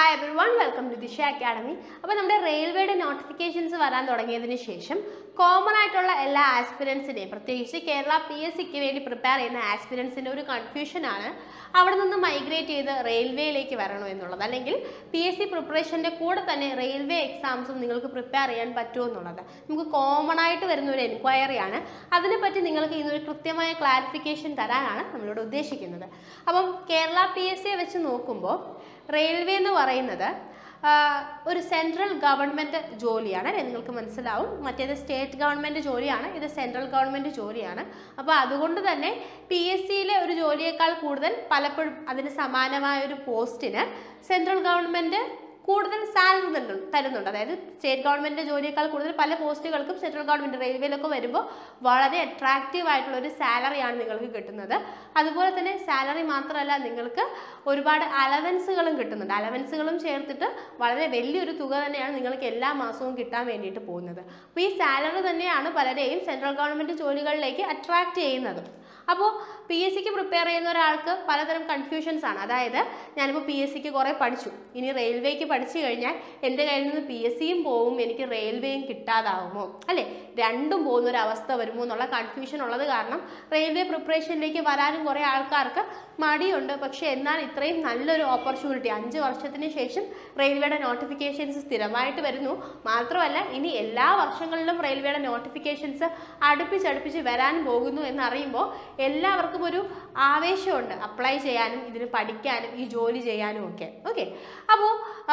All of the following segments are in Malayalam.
hi everyone welcome to Disha academy അപ്പോൾ നമ്മുടെ റെയിൽവേയുടെ നോട്ടിഫിക്കേഷൻസ് വരാൻ തുടങ്ങിയതിന് ശേഷം കോമൺ ആയിട്ടുള്ള എല്ലാ ആസ്പിരൻസിനെയും പ്രത്യേകിച്ച് കേരള പി എസ് സിക്ക് വേണ്ടി പ്രിപ്പയർ ചെയ്യുന്ന ആസ്പിരൻസിൻ്റെ ഒരു കൺഫ്യൂഷനാണ് അവിടെ നിന്ന് മൈഗ്രേറ്റ് ചെയ്ത് റെയിൽവേയിലേക്ക് വരണോ എന്നുള്ളത് അല്ലെങ്കിൽ പി എസ് സി പ്രിപ്പറേഷൻ്റെ കൂടെ തന്നെ റെയിൽവേ എക്സാംസും നിങ്ങൾക്ക് പ്രിപ്പയർ ചെയ്യാൻ പറ്റുമോ എന്നുള്ളത് നമുക്ക് കോമൺ ആയിട്ട് വരുന്ന ഒരു എൻക്വയറിയാണ് അതിനെപ്പറ്റി നിങ്ങൾക്ക് ഇന്നൊരു കൃത്യമായ ക്ലാരിഫിക്കേഷൻ തരാനാണ് നമ്മളിവിടെ ഉദ്ദേശിക്കുന്നത് അപ്പം കേരള പി എസ് സിയെ വെച്ച് നോക്കുമ്പോൾ റെയിൽവേ എന്ന് പറയുന്നത് ആ, ഒരു സെൻട്രൽ ഗവൺമെൻറ് ജോലിയാണ് അല്ലേ നിങ്ങൾക്ക് മനസ്സിലാവും മറ്റേത് സ്റ്റേറ്റ് ഗവൺമെൻറ് ജോലിയാണ് ഇത് സെൻട്രൽ ഗവൺമെൻറ് ജോലിയാണ് അപ്പോൾ അതുകൊണ്ട് തന്നെ പി എസ് സിയിലെ ഒരു ജോലിയേക്കാൾ കൂടുതൽ പലപ്പോഴും അതിന് സമാനമായ ഒരു പോസ്റ്റിന് സെൻട്രൽ ഗവൺമെൻറ് കൂടുതൽ സാലറി തരുന്നു തരുന്നുണ്ട് അതായത് സ്റ്റേറ്റ് ഗവൺമെൻറ് ജോലിയേക്കാൾ കൂടുതൽ പല പോസ്റ്റുകൾക്കും സെൻട്രൽ ഗവൺമെൻറ് റെയിൽവേയിലൊക്കെ വരുമ്പോൾ വളരെ അട്രാക്റ്റീവ് ആയിട്ടുള്ള ഒരു സാലറിയാണ് നിങ്ങൾക്ക് കിട്ടുന്നത് അതുപോലെ തന്നെ സാലറി മാത്രമല്ല നിങ്ങൾക്ക് ഒരുപാട് അലവൻസുകളും കിട്ടുന്നുണ്ട് അലവൻസുകളും ചേർത്തിട്ട് വളരെ വലിയൊരു തുക തന്നെയാണ് നിങ്ങൾക്ക് എല്ലാ മാസവും കിട്ടാൻ വേണ്ടിയിട്ട് പോകുന്നത് അപ്പോൾ ഈ സാലറി തന്നെയാണ് പലരെയും സെൻട്രൽ ഗവൺമെൻറ് ജോലികളിലേക്ക് അട്രാക്റ്റ് ചെയ്യുന്നത് അപ്പോൾ പി എസ് സിക്ക് പ്രിപ്പയർ ചെയ്യുന്ന ഒരാൾക്ക് പലതരം കൺഫ്യൂഷൻസ് ആണ് അതായത് ഞാനിപ്പോൾ പി എസ് സിക്ക് കുറേ പഠിച്ചു ഇനി റെയിൽവേക്ക് പഠിച്ചു കഴിഞ്ഞാൽ എൻ്റെ കയ്യിൽ നിന്ന് പി എസ് സിയും പോവും എനിക്ക് റെയിൽവേയും കിട്ടാതാവുമോ അല്ലേ രണ്ടും പോകുന്ന ഒരു അവസ്ഥ വരുമോ എന്നുള്ള കൺഫ്യൂഷൻ ഉള്ളത് കാരണം റെയിൽവേ പ്രിപ്പറേഷനിലേക്ക് വരാനും കുറേ ആൾക്കാർക്ക് മടിയുണ്ട് പക്ഷേ എന്നാൽ ഇത്രയും നല്ലൊരു ഓപ്പർച്യൂണിറ്റി അഞ്ച് വർഷത്തിന് ശേഷം റെയിൽവേയുടെ നോട്ടിഫിക്കേഷൻസ് സ്ഥിരമായിട്ട് വരുന്നു മാത്രമല്ല ഇനി എല്ലാ വർഷങ്ങളിലും റെയിൽവേയുടെ നോട്ടിഫിക്കേഷൻസ് അടുപ്പിച്ചടുപ്പിച്ച് വരാൻ പോകുന്നു എന്നറിയുമ്പോൾ എല്ലാവർക്കും ഒരു ആവേശമുണ്ട് അപ്ലൈ ചെയ്യാനും ഇതിന് പഠിക്കാനും ഈ ജോലി ചെയ്യാനും ഒക്കെ ഓക്കെ അപ്പോൾ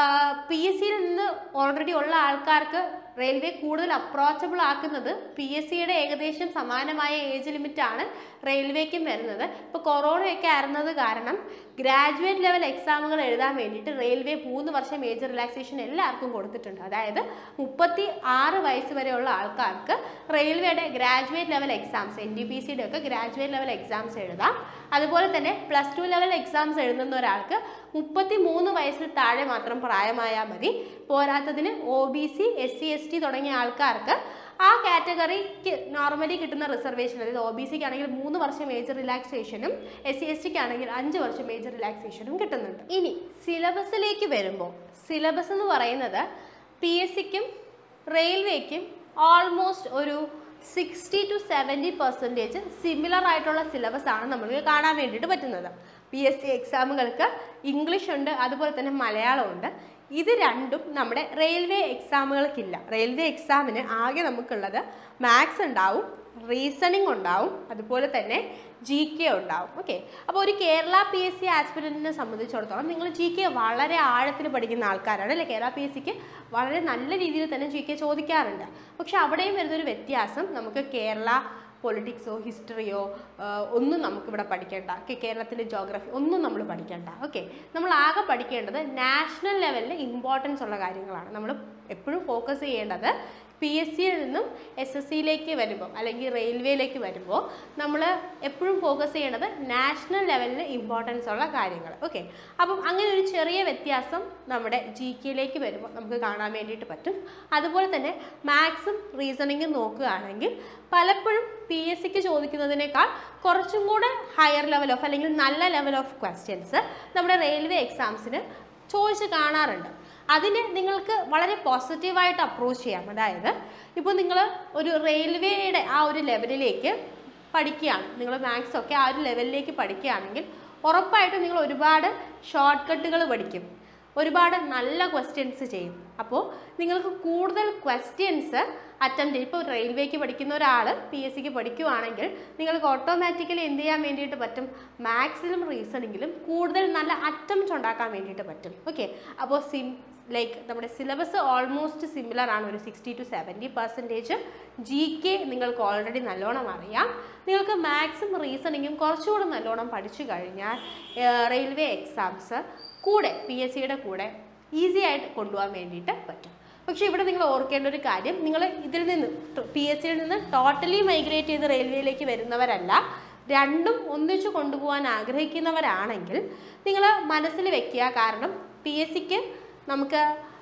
പി എസ് സിയിൽ നിന്ന് ഓൾറെഡി ഉള്ള ആൾക്കാർക്ക് റെയിൽവേ കൂടുതൽ അപ്രോച്ചബിൾ ആക്കുന്നത് പി എസ് സിയുടെ ഏകദേശം സമാനമായ ഏജ് ലിമിറ്റാണ് റെയിൽവേക്കും വരുന്നത് ഇപ്പോൾ കൊറോണയൊക്കെ ആയിരുന്നത് കാരണം ഗ്രാജുവേറ്റ് ലെവൽ എക്സാമുകൾ എഴുതാൻ വേണ്ടിയിട്ട് റെയിൽവേ മൂന്ന് വർഷം ഏജ് റിലാക്സേഷൻ എല്ലാവർക്കും കൊടുത്തിട്ടുണ്ട് അതായത് മുപ്പത്തി ആറ് വയസ്സ് വരെയുള്ള ആൾക്കാർക്ക് റെയിൽവേയുടെ graduate level exams N T P സിയുടെ ഒക്കെ ഗ്രാജുവേറ്റ് ലെവൽ എക്സാംസ് എഴുതാം അതുപോലെ തന്നെ പ്ലസ് ടു ലെവൽ എക്സാംസ് എഴുതുന്ന ഒരാൾക്ക് മുപ്പത്തി മൂന്ന് വയസ്സിൽ താഴെ മാത്രം പ്രായമായാൽ മതി പോരാത്തതിന് O B C S C S T തുടങ്ങിയ ആൾക്കാർക്ക് ആ കാറ്റഗറിക്ക് നോർമലി കിട്ടുന്ന റിസർവേഷൻ അതായത് ഒ ബി സിക്ക് ആണെങ്കിൽ മൂന്ന് വർഷം ഏജ് റിലാക്സേഷനും എസ് സി എസ് ടിക്ക് ആണെങ്കിൽ അഞ്ച് വർഷം ഏജ് റിലാക്സേഷനും കിട്ടുന്നുണ്ട് ഇനി സിലബസിലേക്ക് വരുമ്പോൾ സിലബസ് എന്ന് പറയുന്നത് പി എസ് സിക്കും റെയിൽവേക്കും ഓൾമോസ്റ്റ് ഒരു sixty to seventy percentage similar ആയിട്ടുള്ള സിലബസ് ആണ് നമുക്ക് കാണാൻ വേണ്ടിയിട്ട് പറ്റുന്നത് പി എസ് സി എക്സാമുകൾക്ക് ഇംഗ്ലീഷ് ഉണ്ട് അതുപോലെ തന്നെ മലയാളം ഉണ്ട് ഇത് രണ്ടും നമ്മുടെ റെയിൽവേ എക്സാമുകൾക്കില്ല റെയിൽവേ എക്സാമിന് ആകെ നമുക്കുള്ളത് മാത്സ് ഉണ്ടാവും റീസണിങ് ഉണ്ടാവും അതുപോലെ തന്നെ ജി കെ ഉണ്ടാവും ഓക്കെ അപ്പോൾ ഒരു കേരള പി എസ് സി ആസ്പിരൻറ്റിനെ സംബന്ധിച്ചിടത്തോളം നിങ്ങൾ ജി കെ വളരെ ആഴത്തിൽ പഠിക്കുന്ന ആൾക്കാരാണ് അല്ലേ കേരള പി എസ് സിക്ക് വളരെ നല്ല രീതിയിൽ തന്നെ ജി കെ ചോദിക്കാറുണ്ട് പക്ഷെ അവിടെയും വരുന്നൊരു വ്യത്യാസം നമുക്ക് കേരള പൊളിറ്റിക്സോ ഹിസ്റ്ററിയോ ഒന്നും നമുക്കിവിടെ പഠിക്കേണ്ട കേ- കേരളത്തിലെ ജോഗ്രഫി ഒന്നും നമ്മൾ പഠിക്കേണ്ട ഓക്കെ നമ്മൾ ആകെ പഠിക്കേണ്ടത് നാഷണൽ ലെവലിൽ ഇമ്പോർട്ടൻസ് ഉള്ള കാര്യങ്ങളാണ് നമ്മൾ എപ്പോഴും ഫോക്കസ് ചെയ്യേണ്ടത് പി എസ് സിയിൽ നിന്നും എസ് എസ് സിയിലേക്ക് വരുമ്പോൾ അല്ലെങ്കിൽ റെയിൽവേയിലേക്ക് വരുമ്പോൾ നമ്മൾ എപ്പോഴും ഫോക്കസ് ചെയ്യേണ്ടത് നാഷണൽ ലെവലിൽ ഇമ്പോർട്ടൻസ് ഉള്ള കാര്യങ്ങൾ ഓക്കെ അപ്പം അങ്ങനെ ഒരു ചെറിയ വ്യത്യാസം നമ്മുടെ ജി കെയിലേക്ക് വരുമ്പോൾ നമുക്ക് കാണാൻ വേണ്ടിയിട്ട് പറ്റും അതുപോലെ തന്നെ മാത്സും റീസണിങ്ങും നോക്കുകയാണെങ്കിൽ പലപ്പോഴും പി എസ് സിക്ക് ചോദിക്കുന്നതിനേക്കാൾ കുറച്ചും കൂടെ ഹയർ ലെവൽ ഓഫ് അല്ലെങ്കിൽ നല്ല ലെവൽ ഓഫ് ക്വസ്റ്റ്യൻസ് നമ്മുടെ റെയിൽവേ എക്സാംസിന് ചോദിച്ച് കാണാറുണ്ട് അതിന് നിങ്ങൾക്ക് വളരെ പോസിറ്റീവായിട്ട് അപ്രോച്ച് ചെയ്യാം അതായത് ഇപ്പോൾ നിങ്ങൾ ഒരു റെയിൽവേയുടെ ആ ഒരു ലെവലിലേക്ക് പഠിക്കുകയാണ് നിങ്ങൾ മാത്സ് ഒക്കെ ആ ഒരു ലെവലിലേക്ക് പഠിക്കുകയാണെങ്കിൽ ഉറപ്പായിട്ടും നിങ്ങൾ ഒരുപാട് ഷോർട്ട് കട്ടുകൾ പഠിക്കും ഒരുപാട് നല്ല ക്വസ്റ്റ്യൻസ് ചെയ്യും അപ്പോൾ നിങ്ങൾക്ക് കൂടുതൽ ക്വസ്റ്റ്യൻസ് അറ്റംപ്റ്റ് ചെയ്യും ഇപ്പോൾ റെയിൽവേക്ക് പഠിക്കുന്ന ഒരാൾ പി എസ് സിക്ക് പഠിക്കുവാണെങ്കിൽ നിങ്ങൾക്ക് ഓട്ടോമാറ്റിക്കലി എന്ത് ചെയ്യാൻ വേണ്ടിയിട്ട് പറ്റും മാത്സിലും റീസണിങ്ങിലും കൂടുതൽ നല്ല അറ്റംപ്റ്റ് ഉണ്ടാക്കാൻ വേണ്ടിയിട്ട് പറ്റും ഓക്കെ അപ്പോൾ സിം ലൈക്ക് നമ്മുടെ സിലബസ് ഓൾമോസ്റ്റ് സിമിലർ ആണ് ഒരു sixty to seventy percentage G K നിങ്ങൾക്ക് ഓൾറെഡി നല്ലോണം അറിയാം നിങ്ങൾക്ക് മാത്സും റീസണിങ്ങും കുറച്ചുകൂടെ നല്ലോണം പഠിച്ചു കഴിഞ്ഞാൽ റെയിൽവേ എക്സാംസ് കൂടെ പി എസ് സിയുടെ കൂടെ ഈസി ആയിട്ട് കൊണ്ടുപോകാൻ വേണ്ടിയിട്ട് പറ്റും പക്ഷേ ഇവിടെ നിങ്ങൾ ഓർക്കേണ്ട ഒരു കാര്യം നിങ്ങൾ ഇതിൽ നിന്ന് പി എസ് സിയിൽ നിന്ന് ടോട്ടലി മൈഗ്രേറ്റ് ചെയ്ത് റെയിൽവേയിലേക്ക് വരുന്നവരല്ല രണ്ടും ഒന്നിച്ചു കൊണ്ടുപോകാൻ ആഗ്രഹിക്കുന്നവരാണെങ്കിൽ നിങ്ങൾ മനസ്സിൽ വെക്കുക കാരണം പി എസ് സിക്ക് നമുക്ക്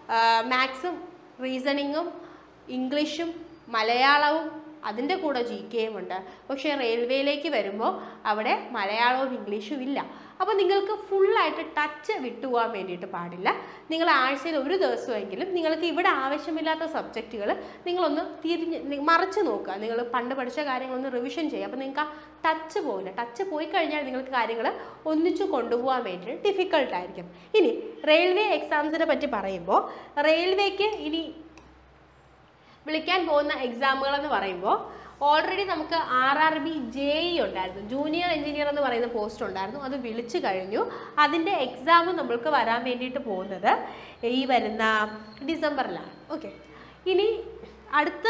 മാത്സും റീസണിങ്ങും ഇംഗ്ലീഷും മലയാളവും അതിൻ്റെ കൂടെ ജി കെയും ഉണ്ട് പക്ഷേ റെയിൽവേയിലേക്ക് വരുമ്പോൾ അവിടെ മലയാളവും ഇംഗ്ലീഷും ഇല്ല അപ്പോൾ നിങ്ങൾക്ക് ഫുള്ളായിട്ട് ടച്ച് വിട്ടുപോകാൻ വേണ്ടിയിട്ട് പാടില്ല നിങ്ങൾ ആഴ്ചയിൽ ഒരു ദിവസമെങ്കിലും നിങ്ങൾക്ക് ഇവിടെ ആവശ്യമില്ലാത്ത സബ്ജക്റ്റുകൾ നിങ്ങളൊന്ന് തിരിഞ്ഞ് നി- മറച്ച് നോക്കുക നിങ്ങൾ പണ്ട് പഠിച്ച കാര്യങ്ങളൊന്ന് റിവിഷൻ ചെയ്യുക അപ്പോൾ നിങ്ങൾക്ക് ആ ടച്ച് പോകില്ല ടച്ച് പോയി കഴിഞ്ഞാൽ നിങ്ങൾക്ക് കാര്യങ്ങൾ ഒന്നിച്ചു കൊണ്ടുപോകാൻ വേണ്ടിയിട്ട് ഡിഫിക്കൾട്ട് ആയിരിക്കും ഇനി റെയിൽവേ എക്സാംസിനെ പറ്റി പറയുമ്പോൾ റെയിൽവേക്ക് ഇനി വിളിക്കാൻ പോകുന്ന എക്സാമുകൾ എന്ന് പറയുമ്പോൾ ഓൾറെഡി നമുക്ക് R R B J E ഉണ്ടായിരുന്നു ജൂനിയർ എഞ്ചിനീയർ എന്ന് പറയുന്ന പോസ്റ്റ് ഉണ്ടായിരുന്നു അത് വിളിച്ചു കഴിഞ്ഞു അതിൻ്റെ എക്സാം നമ്മൾക്ക് വരാൻ വേണ്ടിയിട്ട് പോകുന്നത് ഈ വരുന്ന ഡിസംബറിലാണ് ഓക്കെ ഇനി അടുത്ത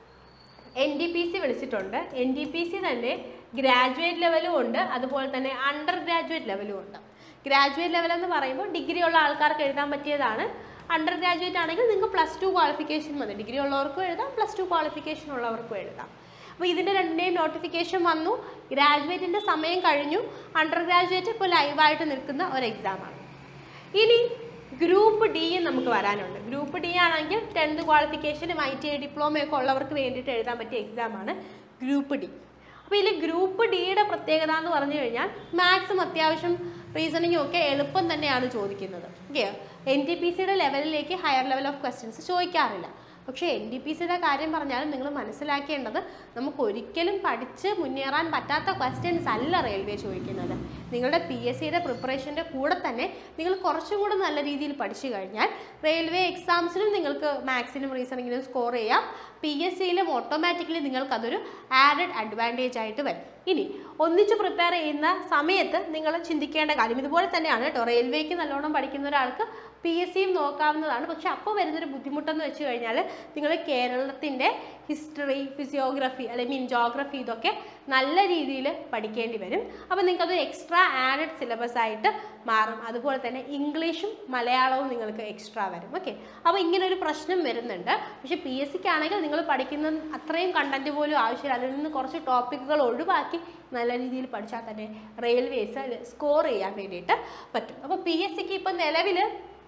എൻ ഡി പി സി വിളിച്ചിട്ടുണ്ട് എൻ ഡി പി സി തന്നെ ഗ്രാജുവേറ്റ് ലെവലും ഉണ്ട് അതുപോലെ തന്നെ അണ്ടർ ഗ്രാജുവേറ്റ് ലെവലും ഉണ്ട് ഗ്രാജുവേറ്റ് ലെവൽ എന്ന് പറയുമ്പോൾ ഡിഗ്രി ഉള്ള ആൾക്കാർക്ക് എഴുതാൻ പറ്റിയതാണ് അണ്ടർ ഗ്രാജുവേറ്റ് ആണെങ്കിൽ നിങ്ങൾക്ക് പ്ലസ് ടു ക്വാളിഫിക്കേഷൻ മതി ഡിഗ്രി ഉള്ളവർക്കും എഴുതാം പ്ലസ് ടു ക്വാളിഫിക്കേഷൻ ഉള്ളവർക്കും എഴുതാം അപ്പോൾ ഇതിൻ്റെ രണ്ടിൻ്റെയും നോട്ടിഫിക്കേഷൻ വന്നു ഗ്രാജുവേറ്റിൻ്റെ സമയം കഴിഞ്ഞു അണ്ടർ ഗ്രാജുവേറ്റ് ഇപ്പോൾ ലൈവായിട്ട് നിൽക്കുന്ന ഒരു എക്സാമാണ് ഇനി ഗ്രൂപ്പ് ഡി നമുക്ക് വരാനുണ്ട് ഗ്രൂപ്പ് ഡി ആണെങ്കിൽ ടെൻത്ത് ക്വാളിഫിക്കേഷനും ഐ ടി ഐ ഡിപ്ലോമയൊക്കെ ഉള്ളവർക്ക് വേണ്ടിയിട്ട് എഴുതാൻ പറ്റിയ എക്സാമാണ് ഗ്രൂപ്പ് ഡി അപ്പോൾ ഇതിൽ ഗ്രൂപ്പ് ഡിയുടെ പ്രത്യേകത എന്ന് പറഞ്ഞു കഴിഞ്ഞാൽ മാത്സും അത്യാവശ്യം റീസണിങ്ങും ഒക്കെ എളുപ്പം തന്നെയാണ് ചോദിക്കുന്നത് ഓക്കെ എൻ ടി പി സിയുടെ ലെവലിലേക്ക് ഹയർ ലെവൽ ഓഫ് ക്വസ്റ്റ്യൻസ് ചോദിക്കാറില്ല പക്ഷേ എൻ ഡി പി സിയുടെ കാര്യം പറഞ്ഞാൽ നിങ്ങൾ മനസ്സിലാക്കേണ്ടത് നമുക്ക് ഒരിക്കലും പഠിച്ച് മുന്നേറാൻ പറ്റാത്ത ക്വസ്റ്റ്യൻസ് അല്ല റെയിൽവേ ചോദിക്കുന്നത് നിങ്ങളുടെ പി എസ് സിയുടെ പ്രിപ്പറേഷൻ്റെ കൂടെ തന്നെ നിങ്ങൾ കുറച്ചും കൂടെ നല്ല രീതിയിൽ പഠിച്ചു കഴിഞ്ഞാൽ റെയിൽവേ എക്സാംസിനും നിങ്ങൾക്ക് മാത്സിനും റീസണിങ്ങിനും സ്കോർ ചെയ്യാം പി എസ് സിയിലും ഓട്ടോമാറ്റിക്കലി നിങ്ങൾക്ക് അതൊരു ആഡഡ് അഡ്വാൻറ്റേജ് ആയിട്ട് വരും ഇനി ഒന്നിച്ച് പ്രിപ്പയർ ചെയ്യുന്ന സമയത്ത് നിങ്ങൾ ചിന്തിക്കേണ്ട കാര്യം ഇതുപോലെ തന്നെയാണ് കേട്ടോ റെയിൽവേക്ക് നല്ലോണം പഠിക്കുന്ന ഒരാൾക്ക് പി എസ് സിയും നോക്കാവുന്നതാണ് പക്ഷെ അപ്പോൾ വരുന്നൊരു ബുദ്ധിമുട്ടെന്ന് വെച്ച് കഴിഞ്ഞാൽ നിങ്ങൾ കേരളത്തിൻ്റെ ഹിസ്റ്ററി ഫിസിയോഗ്രഫി അല്ലെങ്കിൽ മീൻ ജോഗ്രഫി ഇതൊക്കെ നല്ല രീതിയിൽ പഠിക്കേണ്ടി വരും അപ്പോൾ നിങ്ങൾക്കത് എക്സ്ട്രാ ആഡഡ് സിലബസ് ആയിട്ട് മാറും അതുപോലെ തന്നെ ഇംഗ്ലീഷും മലയാളവും നിങ്ങൾക്ക് എക്സ്ട്രാ വരും ഓക്കെ അപ്പോൾ ഇങ്ങനെ ഒരു പ്രശ്നം വരുന്നുണ്ട് പക്ഷേ പി എസ് സിക്ക് ആണെങ്കിൽ നിങ്ങൾ പഠിക്കുന്ന അത്രയും കണ്ടന്റ് പോലും ആവശ്യമില്ല അതിൽ നിന്ന് കുറച്ച് ടോപ്പിക്കുകൾ ഒഴിവാക്കി നല്ല രീതിയിൽ പഠിച്ചാൽ തന്നെ റെയിൽവേസ് സ്കോർ ചെയ്യാൻ വേണ്ടിയിട്ട് പറ്റും അപ്പോൾ പി എസ് സിക്ക് ഇപ്പം നിലവിൽ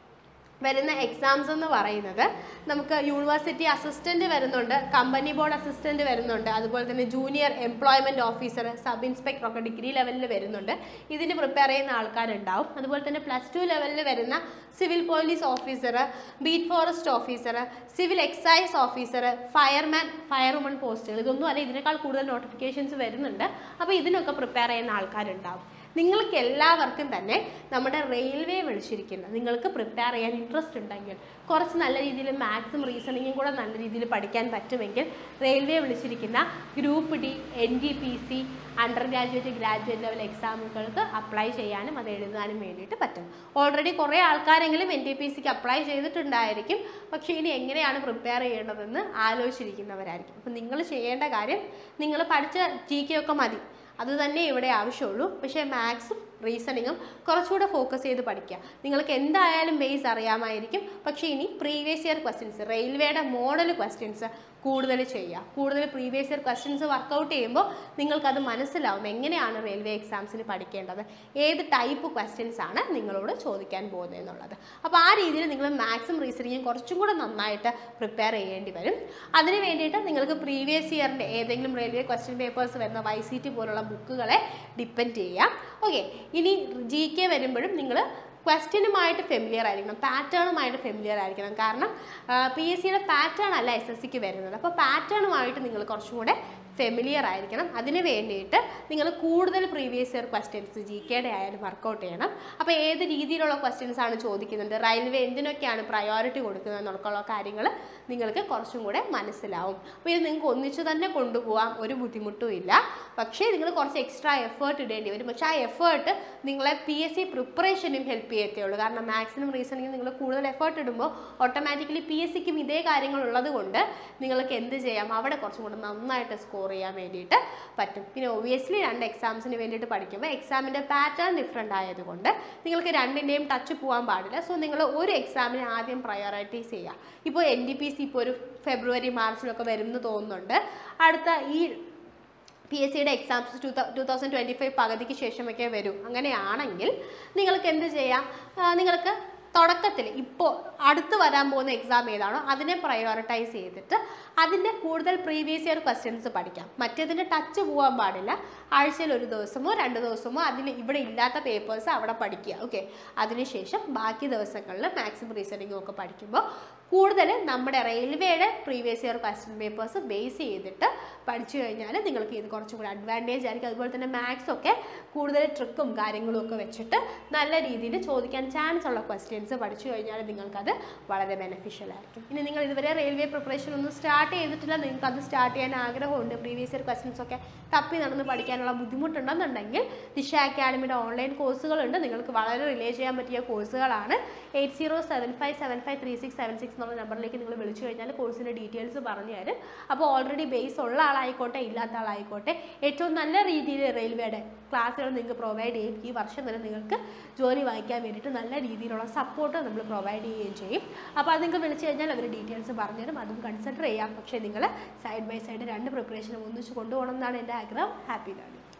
വരുന്ന എക്സാംസ് എന്ന് പറയുന്നത് നമുക്ക് യൂണിവേഴ്സിറ്റി അസിസ്റ്റന്റ് വരുന്നുണ്ട് കമ്പനി ബോർഡ് അസിസ്റ്റന്റ് വരുന്നുണ്ട് അതുപോലെ തന്നെ junior employment officer sub inspector ഒക്കെ ഡിഗ്രി ലെവലിൽ വരുന്നുണ്ട് ഇതിന് പ്രിപ്പയർ ചെയ്യുന്ന ആൾക്കാരുണ്ടാവും അതുപോലെ തന്നെ പ്ലസ് ടു ലെവലിൽ വരുന്ന civil police officer beat forest officer civil excise officer fireman firewoman പോസ്റ്റുകൾ ഇതൊന്നും അല്ല ഇതിനേക്കാൾ കൂടുതൽ നോട്ടിഫിക്കേഷൻസ് വരുന്നുണ്ട് അപ്പോൾ ഇതിനൊക്കെ പ്രിപ്പയർ ചെയ്യുന്ന ആൾക്കാരുണ്ടാവും നിങ്ങൾക്ക് എല്ലാവർക്കും തന്നെ നമ്മുടെ റെയിൽവേ വിളിച്ചിരിക്കുന്ന നിങ്ങൾക്ക് പ്രിപ്പയർ ചെയ്യാൻ ഇൻട്രസ്റ്റ് ഉണ്ടെങ്കിൽ കുറച്ച് നല്ല രീതിയിൽ മാത്സും റീസണിങ്ങും കൂടെ നല്ല രീതിയിൽ പഠിക്കാൻ പറ്റുമെങ്കിൽ റെയിൽവേ വിളിച്ചിരിക്കുന്ന group D N T P C under graduate graduate level എക്സാമുകൾക്ക് അപ്ലൈ ചെയ്യാനും അത് എഴുതാനും വേണ്ടിയിട്ട് പറ്റും ഓൾറെഡി കുറേ ആൾക്കാരെങ്കിലും എൻ ഡി പി സിക്ക് അപ്ലൈ ചെയ്തിട്ടുണ്ടായിരിക്കും പക്ഷേ ഇനി എങ്ങനെയാണ് പ്രിപ്പയർ ചെയ്യേണ്ടതെന്ന് ആലോചിച്ചിരിക്കുന്നവരായിരിക്കും അപ്പം നിങ്ങൾ ചെയ്യേണ്ട കാര്യം നിങ്ങൾ പഠിച്ച ജി കെ ഒക്കെ മതി അത് തന്നെ ഇവിടെ ആവശ്യമുള്ളൂ പക്ഷേ മാത്സും റീസണിങ്ങും കുറച്ചുകൂടെ ഫോക്കസ് ചെയ്ത് പഠിക്കുക നിങ്ങൾക്ക് എന്തായാലും ബേസ് അറിയാമായിരിക്കും പക്ഷേ ഇനി പ്രീവിയസ് ഇയർ ക്വസ്റ്റ്യൻസ് റെയിൽവേയുടെ മോഡൽ ക്വസ്റ്റ്യൻസ് കൂടുതൽ ചെയ്യുക കൂടുതൽ പ്രീവിയസ് ഇയർ ക്വസ്റ്റ്യൻസ് വർക്കൗട്ട് ചെയ്യുമ്പോൾ നിങ്ങൾക്കത് മനസ്സിലാവും എങ്ങനെയാണ് റെയിൽവേ എക്സാംസിന് പഠിക്കേണ്ടത് ഏത് ടൈപ്പ് ക്വസ്റ്റ്യൻസ് ആണ് നിങ്ങളോട് ചോദിക്കാൻ പോകുന്നത് എന്നുള്ളത് അപ്പോൾ ആ രീതിയിൽ നിങ്ങൾ മാത്സും റീസണിങ്ങും കുറച്ചും കൂടെ നന്നായിട്ട് പ്രിപ്പയർ ചെയ്യേണ്ടി വരും അതിന് വേണ്ടിയിട്ട് നിങ്ങൾക്ക് പ്രീവിയസ് ഇയറിൻ്റെ ഏതെങ്കിലും റെയിൽവേ ക്വസ്റ്റ്യൻ പേപ്പേഴ്സ് വരുന്ന വൈ സി ടി പോലുള്ള ബുക്കുകളെ ഡിപ്പെൻഡ് ചെയ്യാം ഓക്കെ ഇനി ജി കെ വരുമ്പോഴും നിങ്ങൾ ക്വസ്റ്റ്യനുമായിട്ട് ഫെമിലിയർ ആയിരിക്കണം പാറ്റേണുമായിട്ട് ഫെമിലിയർ ആയിരിക്കണം കാരണം പി എസ് സിയുടെ പാറ്റേൺ അല്ല എസ് എസ് സിക്ക് വരുന്നത് അപ്പോൾ പാറ്റേണുമായിട്ട് നിങ്ങൾ കുറച്ചും കൂടെ ഫെമിലിയർ ആയിരിക്കണം അതിന് വേണ്ടിയിട്ട് നിങ്ങൾ കൂടുതൽ പ്രീവിയസ് ഇയർ ക്വസ്റ്റ്യൻസ് ജി കെയുടെ ആയാലും വർക്കൗട്ട് ചെയ്യണം അപ്പോൾ ഏത് രീതിയിലുള്ള ക്വസ്റ്റ്യൻസ് ആണ് ചോദിക്കുന്നത് റെയിൽവേ എന്തിനൊക്കെയാണ് പ്രയോറിറ്റി കൊടുക്കുന്നത് എന്നൊക്കെയുള്ള കാര്യങ്ങൾ നിങ്ങൾക്ക് കുറച്ചും കൂടെ മനസ്സിലാവും അപ്പോൾ ഇത് നിങ്ങൾക്ക് ഒന്നിച്ച് തന്നെ കൊണ്ടുപോകാം ഒരു ബുദ്ധിമുട്ടും ഇല്ല പക്ഷേ നിങ്ങൾ കുറച്ച് എക്സ്ട്രാ എഫേർട്ട് ഇടേണ്ടി വരും പക്ഷേ ആ എഫേർട്ട് നിങ്ങളെ പി എസ് സി പ്രിപ്പറേഷനും ഹെൽപ്പ് ചെയ്യത്തേ ഉള്ളൂ കാരണം മാത്സിനും റീസണിങ്ങും നിങ്ങൾ കൂടുതൽ എഫേർട്ട് ഇടുമ്പോൾ ഓട്ടോമാറ്റിക്കലി പി എസ് സിക്കും ഇതേ കാര്യങ്ങൾ ഉള്ളത് കൊണ്ട് നിങ്ങൾക്ക് എന്ത് ചെയ്യാം അവിടെ കുറച്ചും കൂടെ നന്നായിട്ട് സ്കോർ ചെയ്യാൻ വേണ്ടിയിട്ട് പറ്റും പിന്നെ ഒബിയസ്ലി രണ്ട് എക്സാംസിന് വേണ്ടിയിട്ട് പഠിക്കുമ്പോൾ എക്സാമിൻ്റെ പാറ്റേൺ ഡിഫറെൻ്റ് ആയതുകൊണ്ട് നിങ്ങൾക്ക് രണ്ടിൻ്റെയും ടച്ച് പോകാൻ പാടില്ല സോ നിങ്ങൾ ഒരു എക്സാമിനെ ആദ്യം പ്രയോറിറ്റൈസ് ചെയ്യുക ഇപ്പോൾ എൻ ഡി പി സി ഇപ്പോൾ ഒരു ഫെബ്രുവരി മാർച്ചിലൊക്കെ വരും എന്ന് തോന്നുന്നുണ്ട് അടുത്ത ഈ പി എസ് സിയുടെ exams two two thousand twenty five പകുതിക്ക് ശേഷമൊക്കെ വരും അങ്ങനെയാണെങ്കിൽ നിങ്ങൾക്ക് എന്ത് ചെയ്യാം ആ, നിങ്ങൾക്ക് തുടക്കത്തിൽ ഇപ്പോൾ അടുത്ത് വരാൻ പോകുന്ന എക്സാം ഏതാണോ അതിനെ പ്രയോറിറ്റൈസ് ചെയ്തിട്ട് അതിൻ്റെ കൂടുതൽ പ്രീവിയസ് ഇയർ ക്വസ്റ്റ്യൻസ് പഠിക്കാം മറ്റേതിൻ്റെ ടച്ച് പോകാൻ പാടില്ല ആഴ്ചയിൽ ഒരു ദിവസമോ രണ്ട് ദിവസമോ അതിൽ ഇവിടെ ഇല്ലാത്ത പേപ്പേഴ്സ് അവിടെ പഠിക്കുക ഓക്കെ അതിനുശേഷം ബാക്കി ദിവസങ്ങളിൽ മാക്സിമം റീസണിങ്ങും ഒക്കെ പഠിക്കുമ്പോൾ കൂടുതൽ നമ്മുടെ റെയിൽവേയുടെ previous year question papers base ചെയ്തിട്ട് പഠിച്ചു കഴിഞ്ഞാൽ നിങ്ങൾക്ക് ഇത് കുറച്ചും കൂടി അഡ്വാൻറ്റേജ് ആയിരിക്കും അതുപോലെ തന്നെ മാത്സ് ഒക്കെ കൂടുതൽ ട്രിക്കും കാര്യങ്ങളും ഒക്കെ വെച്ചിട്ട് നല്ല രീതിയിൽ ചോദിക്കാൻ ചാൻസ് ഉള്ള ക്വസ്റ്റ്യൻസ് പഠിച്ചു കഴിഞ്ഞാൽ നിങ്ങൾക്കത് വളരെ ബെനിഫിഷ്യൽ ആയിരിക്കും ഇനി നിങ്ങൾ ഇതുവരെ റെയിൽവേ പ്രിപ്പറേഷൻ ഒന്നും സ്റ്റാർട്ട് ചെയ്തിട്ടില്ല നിങ്ങൾക്ക് അത് സ്റ്റാർട്ട് ചെയ്യാൻ ആഗ്രഹമുണ്ട് പ്രീവിയസ് ഇയർ ക്വസ്റ്റ്യൻസ് ഒക്കെ തപ്പി നടന്ന് പഠിക്കാനുള്ള ബുദ്ധിമുട്ടുണ്ടെന്നുണ്ടെങ്കിൽ ദിശ അക്കാഡമിയുടെ ഓൺലൈൻ കോഴ്സുകളുണ്ട് നിങ്ങൾക്ക് വളരെ റിലേ ചെയ്യാൻ പറ്റിയ കോഴ്സുകളാണ് eight zero seven five seven five three six seven six എന്നുള്ള നമ്പറിലേക്ക് നിങ്ങൾ വിളിച്ചു കഴിഞ്ഞാൽ കോഴ്സിൻ്റെ ഡീറ്റെയിൽസ് പറഞ്ഞു തരും അപ്പോൾ ഓൾറെഡി ബേസ് ഉള്ള ആളായിക്കോട്ടെ ഇല്ലാത്ത ആളായിക്കോട്ടെ ഏറ്റവും നല്ല രീതിയിൽ റെയിൽവേയുടെ ക്ലാസ്സുകൾ നിങ്ങൾക്ക് പ്രൊവൈഡ് ചെയ്യും ഈ വർഷം തന്നെ നിങ്ങൾക്ക് ജോലി വാങ്ങിക്കാൻ വേണ്ടിയിട്ട് നല്ല രീതിയിലുള്ള സപ്പോർട്ട് നമ്മൾ പ്രൊവൈഡ് ചെയ്യുകയും ചെയ്യും അപ്പോൾ അത് നിങ്ങൾക്ക് വിളിച്ചു കഴിഞ്ഞാൽ അവർ ഡീറ്റെയിൽസ് പറഞ്ഞു തരും അതും കൺസിഡർ ചെയ്യാം പക്ഷേ നിങ്ങൾ സൈഡ് ബൈ സൈഡ് രണ്ട് പ്രിപ്പറേഷനും ഒന്നിച്ച് കൊണ്ടുപോകണം എന്നാണ് എൻ്റെ ആഗ്രഹം ഹാപ്പി ലേണിംഗ്